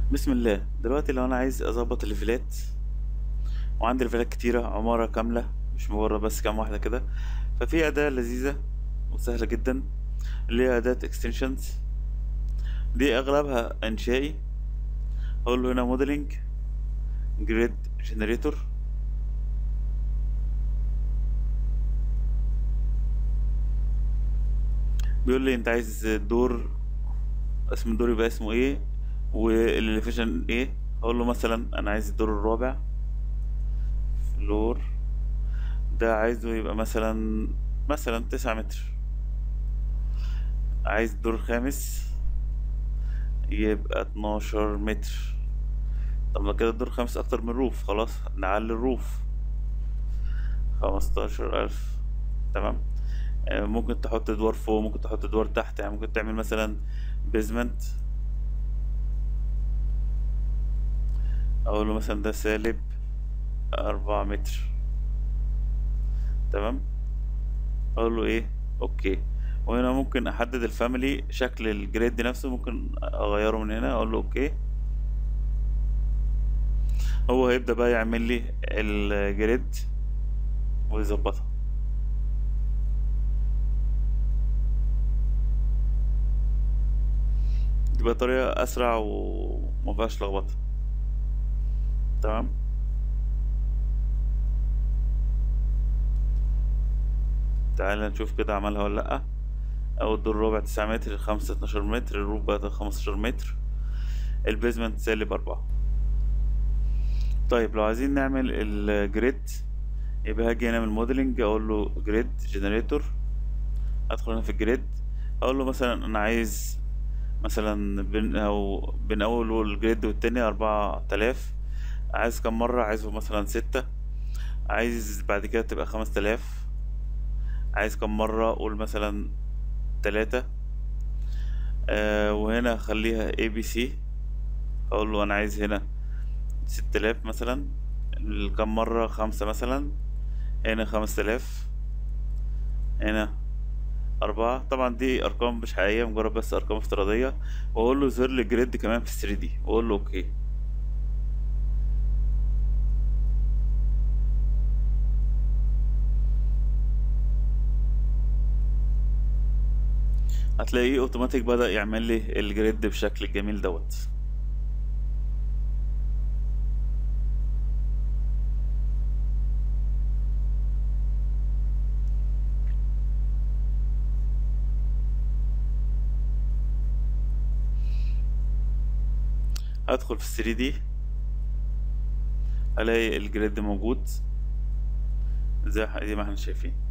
بسم الله دلوقتي لو انا عايز اظبط الليفلات وعندي ليفلات كتيرة عمارة كاملة مش مجرد بس كام واحدة كده ففي أداة لذيذة وسهلة جدا اللي هي أداة extensions دي أغلبها إنشائي أقول له هنا موديلنج جريد جنريتور بيقول لي انت عايز الدور اسم الدور يبقى اسمه ايه والليفيشن ايه اقول له مثلا انا عايز الدور الرابع فلور ده عايزه يبقى مثلا مثلا تسعة متر عايز الدور الخامس يبقى اتناشر متر طب ما كده الدور الخامس اكتر من روف خلاص نعلي الروف خمستاشر الف تمام آه، ممكن تحط ادوار فوق ممكن تحط ادوار تحت يعني ممكن تعمل مثلا بيزمنت اقول له مثلا ده سالب أربعة متر تمام اقول له ايه اوكي وهنا ممكن احدد الفاميلي شكل الجريد نفسه ممكن اغيره من هنا اقول له اوكي هو هيبدأ بقى يعمل لي الجريد ويظبطها تبقى طريقة اسرع ومفيهاش لخبطة تمام تعال نشوف كده عملها ولا لأ أو الدور الرابع تسعة متر الخامس اتناشر متر الروف بقى خمستاشر متر البيزمنت سالب أربعة طيب لو عايزين نعمل الجريد يبقى هاجي هنا من الموديلنج أقول له جريد جنريتور أدخل هنا في الجريد أقول له مثلا أنا عايز مثلا بين أو بين أول الجريد والتاني أربعة آلاف عايز كم مرة عايزه مثلا ستة عايز بعد كده تبقى خمس تلاف عايز كم مرة قول مثلا تلاتة آه وهنا خليها اي بي سي اقول له انا عايز هنا ست تلاف مثلا كم مرة خمسة مثلا هنا خمس تلاف هنا أربعة طبعا دي أرقام مش حقيقية مجرد بس أرقام افتراضية وأقول له ظهر لي جريد كمان في 3 دي وأقول له أوكي هتلاقيه اوتوماتيك بدأ يعمل لي الجريد بشكل الجميل دوت هدخل في 3 دي الاقي الجريد موجود زي زي ما احنا شايفين